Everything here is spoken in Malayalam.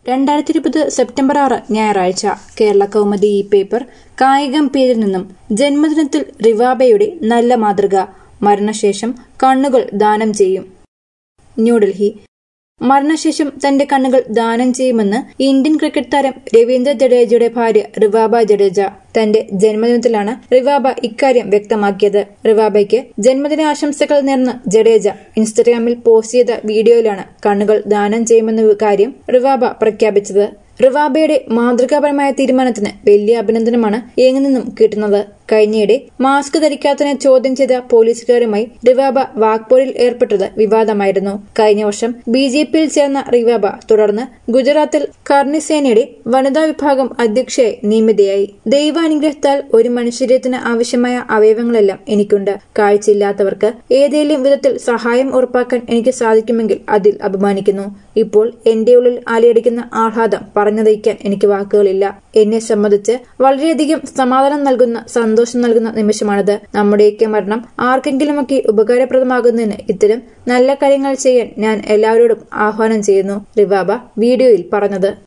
രണ്ടായിരത്തി ഇരുപത് സെപ്റ്റംബർ ആറ് ഞായറാഴ്ച കേരള കൗമുദി ഈ പേപ്പർ കായികം പേരിൽ നിന്നും ജന്മദിനത്തിൽ റിവാബയുടെ നല്ല മാതൃക മരണശേഷം കണ്ണുകൾ ദാനം ചെയ്യും ന്യൂഡൽഹി മരണശേഷം തന്റെ കണ്ണുകൾ ദാനം ചെയ്യുമെന്ന് ഇന്ത്യൻ ക്രിക്കറ്റ് താരം രവീന്ദ്ര ജഡേജയുടെ ഭാര്യ റിവാബ ജഡേജ തന്റെ ജന്മദിനത്തിലാണ് റിവാബ ഇക്കാര്യം വ്യക്തമാക്കിയത് റിവാബയ്ക്ക് ജന്മദിന ആശംസകൾ നേർന്ന് ജഡേജ ഇൻസ്റ്റഗ്രാമിൽ പോസ്റ്റ് ചെയ്ത വീഡിയോയിലാണ് കണ്ണുകൾ ദാനം ചെയ്യുമെന്ന കാര്യം റിവാബ പ്രഖ്യാപിച്ചത് റിവാബയുടെ മാതൃകാപരമായ തീരുമാനത്തിന് വലിയ അഭിനന്ദനമാണ് എങ്ങു നിന്നും കിട്ടുന്നത് കഴിഞ്ഞയിടെ മാസ്ക് ധരിക്കാത്തതിനെ ചോദ്യം ചെയ്ത പോലീസുകാരുമായി റിവാബ വാക്പോരിൽ ഏർപ്പെട്ടത് വിവാദമായിരുന്നു കഴിഞ്ഞ വർഷം ബി ജെ പിയിൽ ചേർന്ന റിവാബ തുടർന്ന് ഗുജറാത്തിൽ കർണിസേനയുടെ വനിതാ വിഭാഗം അധ്യക്ഷയായി നിയമിതയായി ദൈവാനുഗ്രഹത്താൽ ഒരു മനുഷ്യരീരത്തിന് ആവശ്യമായ അവയവങ്ങളെല്ലാം എനിക്കുണ്ട് കാഴ്ചയില്ലാത്തവർക്ക് ഏതെങ്കിലും വിധത്തിൽ സഹായം ഉറപ്പാക്കാൻ എനിക്ക് സാധിക്കുമെങ്കിൽ അതിൽ അഭിമാനിക്കുന്നു ഇപ്പോൾ എന്റെ ഉള്ളിൽ അലയടിക്കുന്ന ആഹ്ലാദം പറഞ്ഞറിയിക്കാൻ എനിക്ക് വാക്കുകളില്ല എന്നെ സംബന്ധിച്ച് വളരെയധികം സമാധാനം നൽകുന്ന സന്തോഷം നൽകുന്ന നിമിഷമാണിത് നമ്മുടെയൊക്കെ മരണം ആർക്കെങ്കിലുമൊക്കെ ഉപകാരപ്രദമാകുന്നതിന് ഇത്തരം നല്ല കാര്യങ്ങൾ ചെയ്യാൻ ഞാൻ എല്ലാവരോടും ആഹ്വാനം ചെയ്യുന്നു റിവാബ വീഡിയോയിൽ പറഞ്ഞത്